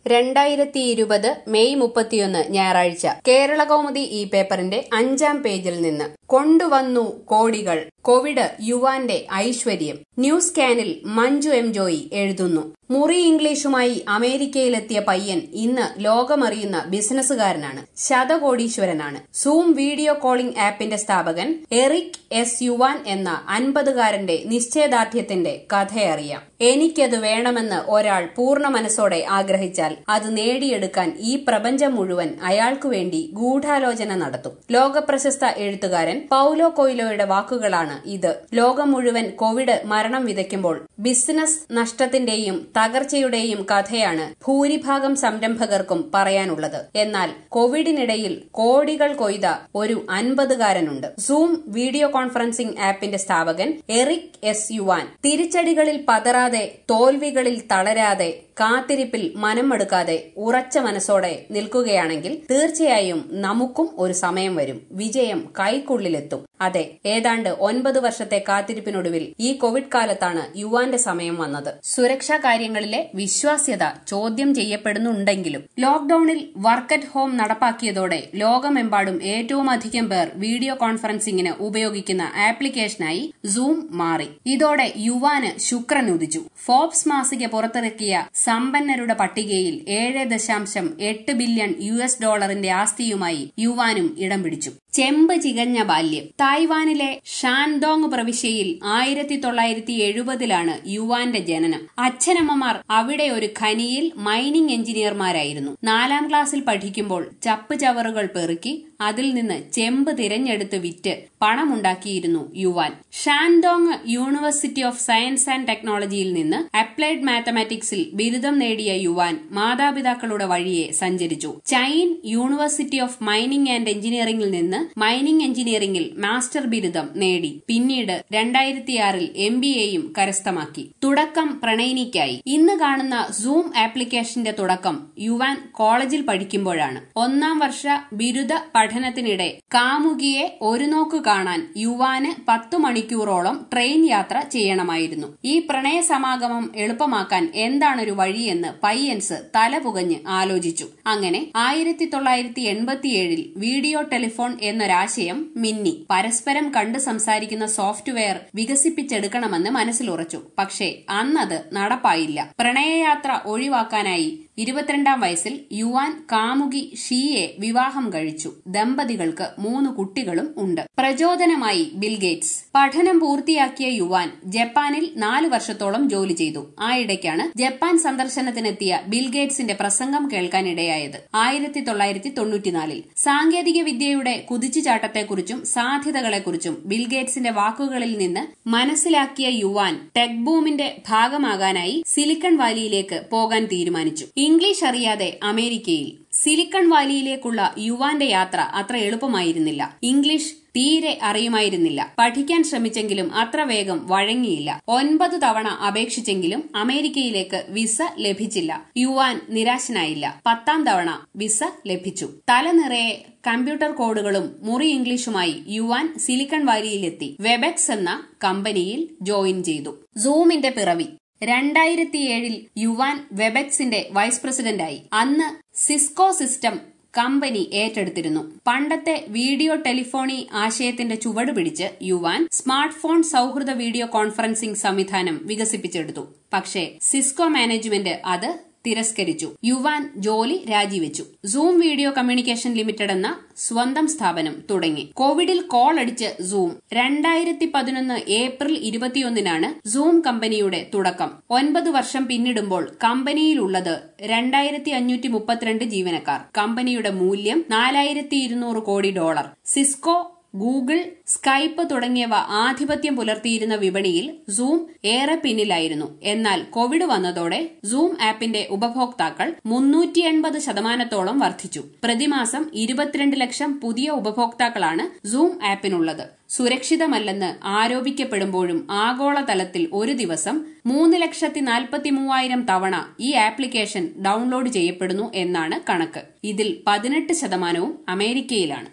രണ്ടായിരത്തി ഇരുപത് മെയ് മുപ്പത്തിയൊന്ന് ഞായറാഴ്ച കേരള കൗമുദി ഈ പേപ്പറിന്റെ അഞ്ചാം പേജിൽ നിന്ന് കൊണ്ടുവന്നു കോടികൾ കോവിഡ് യുവാന്റെ ഐശ്വര്യം ന്യൂസ് സ്കാനിൽ മഞ്ജു എം ജോയി എഴുതുന്നു മുറി ഇംഗ്ലീഷുമായി അമേരിക്കയിലെത്തിയ പയ്യൻ ഇന്ന് ലോകമറിയുന്ന ബിസിനസ്സുകാരനാണ് ശതകോടീശ്വരനാണ് സൂം വീഡിയോ കോളിംഗ് ആപ്പിന്റെ സ്ഥാപകൻ എറിക് എസ് യുവാൻ എന്ന അൻപതുകാരന്റെ നിശ്ചയദാർഢ്യത്തിന്റെ കഥയറിയാം എനിക്കത് വേണമെന്ന് ഒരാൾ പൂർണ്ണ മനസ്സോടെ ആഗ്രഹിച്ചാൽ അത് നേടിയെടുക്കാൻ ഈ പ്രപഞ്ചം മുഴുവൻ അയാൾക്കു വേണ്ടി ഗൂഢാലോചന നടത്തും ലോകപ്രശസ്ത എഴുത്തുകാരൻ പൌലോ കൊയ്ലോയുടെ വാക്കുകളാണ് ഇത് ലോകം മുഴുവൻ കോവിഡ് മരണം വിതയ്ക്കുമ്പോൾ ബിസിനസ് നഷ്ടത്തിന്റെയും തകർച്ചയുടെയും കഥയാണ് ഭൂരിഭാഗം സംരംഭകർക്കും പറയാനുള്ളത് എന്നാൽ കോവിഡിനിടയിൽ കോടികൾ കൊയ്ത ഒരു അൻപതുകാരനുണ്ട് സൂം വീഡിയോ കോൺഫറൻസിംഗ് ആപ്പിന്റെ സ്ഥാപകൻ എറിക് എസ് യുവാൻ തിരിച്ചടികളിൽ പതറാതെ തോൽവികളിൽ തളരാതെ കാത്തിരിപ്പിൽ മനം മടുക്കാതെ ഉറച്ച മനസ്സോടെ നിൽക്കുകയാണെങ്കിൽ തീർച്ചയായും നമുക്കും ഒരു സമയം വരും വിജയം കൈക്കുള്ളിലെത്തും അതെ ഏതാണ്ട് ഒൻപത് വർഷത്തെ കാത്തിരിപ്പിനൊടുവിൽ ഈ കോവിഡ് കാലത്താണ് യുവാന്റെ സമയം വന്നത് സുരക്ഷാ കാര്യങ്ങളിലെ വിശ്വാസ്യത ചോദ്യം ചെയ്യപ്പെടുന്നുണ്ടെങ്കിലും ലോക്ഡൌണിൽ വർക്ക് അറ്റ് ഹോം നടപ്പാക്കിയതോടെ ലോകമെമ്പാടും ഏറ്റവും അധികം പേർ വീഡിയോ കോൺഫറൻസിംഗിന് ഉപയോഗിക്കുന്ന ആപ്ലിക്കേഷനായി സൂം മാറി ഇതോടെ യുവാന് ശുക്രൻ ഉദിച്ചു ഫോബ്സ് മാസിക പുറത്തിറക്കിയ സമ്പന്നരുടെ പട്ടികയിൽ ഏഴ് ദശാംശം എട്ട് ബില്യൺ യു എസ് ഡോളറിന്റെ ആസ്തിയുമായി യുവാനും ഇടം പിടിച്ചു ചെമ്പ് ചികഞ്ഞ ബാല്യം തായ്വാനിലെ ഷാൻഡോങ് പ്രവിശ്യയിൽ ആയിരത്തി തൊള്ളായിരത്തി എഴുപതിലാണ് യുവാന്റെ ജനനം അച്ഛനമ്മമാർ അവിടെ ഒരു ഖനിയിൽ മൈനിംഗ് എഞ്ചിനീയർമാരായിരുന്നു നാലാം ക്ലാസ്സിൽ പഠിക്കുമ്പോൾ ചപ്പ് ചവറുകൾ പെറുക്കി അതിൽ നിന്ന് ചെമ്പ് തിരഞ്ഞെടുത്ത് വിറ്റ് പണമുണ്ടാക്കിയിരുന്നു Yuan Shandong university of science and ടെക്നോളജിയിൽ നിന്ന് അപ്ലൈഡ് മാത്തമാറ്റിക്സിൽ ബിരുദം നേടിയ യുവാൻ മാതാപിതാക്കളുടെ വഴിയെ സഞ്ചരിച്ചു China university of mining and എഞ്ചിനീയറിംഗിൽ നിന്ന് മൈനിംഗ് എഞ്ചിനീയറിംഗിൽ മാസ്റ്റർ ബിരുദം നേടി പിന്നീട് രണ്ടായിരത്തിയാറിൽ എം ബി എയും കരസ്ഥമാക്കി തുടക്കം പ്രണയിനിക്കായി ഇന്ന് കാണുന്ന സൂം ആപ്ലിക്കേഷന്റെ തുടക്കം യുവാൻ കോളേജിൽ പഠിക്കുമ്പോഴാണ് ഒന്നാം വർഷ ബിരുദ പഠനത്തിനിടെ കാമുകിയെ ഒരു നോക്ക് കാണാൻ യുവാന് പത്തു മണിക്കൂറോളം ട്രെയിൻ യാത്ര ചെയ്യണമായിരുന്നു ഈ പ്രണയ സമാഗമം എളുപ്പമാക്കാൻ എന്താണൊരു വഴിയെന്ന് പയ്യൻസ് തലപുകഞ്ഞ് ആലോചിച്ചു അങ്ങനെ ആയിരത്തി തൊള്ളായിരത്തി എൺപത്തിയേഴിൽ വീഡിയോ ടെലിഫോൺ എന്നൊരാശയം മിന്നി പരസ്പരം കണ്ട് സംസാരിക്കുന്ന സോഫ്റ്റ്വെയർ വികസിപ്പിച്ചെടുക്കണമെന്ന് മനസ്സിലുറച്ചു പക്ഷേ അന്നത് നടപ്പായില്ല പ്രണയയാത്ര ഒഴിവാക്കാനായി ഇരുപത്തിരണ്ടാം വയസ്സിൽ യുവാൻ കാമുകി ഷീയെ വിവാഹം കഴിച്ചു ദമ്പതികൾക്ക് മൂന്ന് കുട്ടികളും ഉണ്ട് പ്രചോദനമായി ബിൽഗേറ്റ്സ് പഠനം പൂർത്തിയാക്കിയ യുവാൻ ജപ്പാനിൽ നാല് വർഷത്തോളം ജോലി ചെയ്തു ആ ഇടയ്ക്കാണ് ജപ്പാൻ സന്ദർശനത്തിനെത്തിയ ബിൽഗേറ്റ്സിന്റെ പ്രസംഗം കേൾക്കാനിടയായത് ആയിരത്തി തൊള്ളായിരത്തി തൊണ്ണൂറ്റിനാലിൽ സാങ്കേതിക വിദ്യയുടെ കുതിച്ചുചാട്ടത്തെക്കുറിച്ചും സാധ്യതകളെക്കുറിച്ചും ബിൽഗേറ്റ്സിന്റെ വാക്കുകളിൽ നിന്ന് മനസ്സിലാക്കിയ യുവാൻ ടെക് ബൂമിന്റെ ഭാഗമാകാനായി സിലിക്കൺ വാലിയിലേക്ക് പോകാൻ തീരുമാനിച്ചു ഇംഗ്ലീഷ് അറിയാതെ അമേരിക്കയിൽ സിലിക്കൺ വാലിയിലേക്കുള്ള യുവാന്റെ യാത്ര അത്ര എളുപ്പമായിരുന്നില്ല ഇംഗ്ലീഷ് തീരെ അറിയുമായിരുന്നില്ല പഠിക്കാൻ ശ്രമിച്ചെങ്കിലും അത്ര വേഗം വഴങ്ങിയില്ല ഒൻപത് തവണ അപേക്ഷിച്ചെങ്കിലും അമേരിക്കയിലേക്ക് വിസ ലഭിച്ചില്ല യുവാൻ നിരാശനായില്ല പത്താം തവണ വിസ ലഭിച്ചു തല നിറയെ കമ്പ്യൂട്ടർ കോഡുകളും മുറി ഇംഗ്ലീഷുമായി യുവാൻ സിലിക്കൺ വാലിയിലെത്തി വെബെക്സ് എന്ന കമ്പനിയിൽ ജോയിൻ ചെയ്തു സൂമിന്റെ പിറവി രണ്ടായിരത്തിയേഴിൽ യുവാൻ വെബെക്സിന്റെ വൈസ് പ്രസിഡന്റായി അന്ന് സിസ്കോ സിസ്റ്റം കമ്പനി ഏറ്റെടുത്തിരുന്നു പണ്ടത്തെ വീഡിയോ ടെലിഫോണി ആശയത്തിന്റെ ചുവട് പിടിച്ച് യുവാൻ സ്മാർട്ട് ഫോൺ സൌഹൃദ വീഡിയോ കോൺഫറൻസിംഗ് സംവിധാനം വികസിപ്പിച്ചെടുത്തു പക്ഷേ സിസ്കോ മാനേജ്മെന്റ് അത് തിരസ്കരിച്ചു യുവാൻ ജോലി രാജിവെച്ചു സൂം വീഡിയോ കമ്മ്യൂണിക്കേഷൻ ലിമിറ്റഡ് എന്ന സ്വന്തം സ്ഥാപനം തുടങ്ങി കോവിഡിൽ കോൾ അടിച്ച് സൂം രണ്ടായിരത്തി പതിനൊന്ന് ഏപ്രിൽ ഇരുപത്തിയൊന്നിനാണ് സൂം കമ്പനിയുടെ തുടക്കം ഒൻപത് വർഷം പിന്നിടുമ്പോൾ കമ്പനിയിലുള്ളത് രണ്ടായിരത്തി അഞ്ഞൂറ്റി മുപ്പത്തിരണ്ട് ജീവനക്കാർ കമ്പനിയുടെ മൂല്യം നാലായിരത്തി ഇരുന്നൂറ് കോടി ഡോളർ സിസ്കോ ഗൂഗിൾ സ്കൈപ്പ് തുടങ്ങിയവ ആധിപത്യം പുലർത്തിയിരുന്ന വിപണിയിൽ സൂം ഏറെ പിന്നിലായിരുന്നു എന്നാൽ കോവിഡ് വന്നതോടെ സൂം ആപ്പിന്റെ ഉപഭോക്താക്കൾ മുന്നൂറ്റി എൺപത് ശതമാനത്തോളം വർദ്ധിച്ചു പ്രതിമാസം ഇരുപത്തിരണ്ട് ലക്ഷം പുതിയ ഉപഭോക്താക്കളാണ് സൂം ആപ്പിനുള്ളത് സുരക്ഷിതമല്ലെന്ന് ആരോപിക്കപ്പെടുമ്പോഴും ആഗോളതലത്തിൽ ഒരു ദിവസം മൂന്ന് ലക്ഷത്തി നാൽപ്പത്തി മൂവായിരം തവണ ഈ ആപ്ലിക്കേഷൻ ഡൌൺലോഡ് ചെയ്യപ്പെടുന്നു എന്നാണ് കണക്ക് ഇതിൽ പതിനെട്ട് ശതമാനവും അമേരിക്കയിലാണ്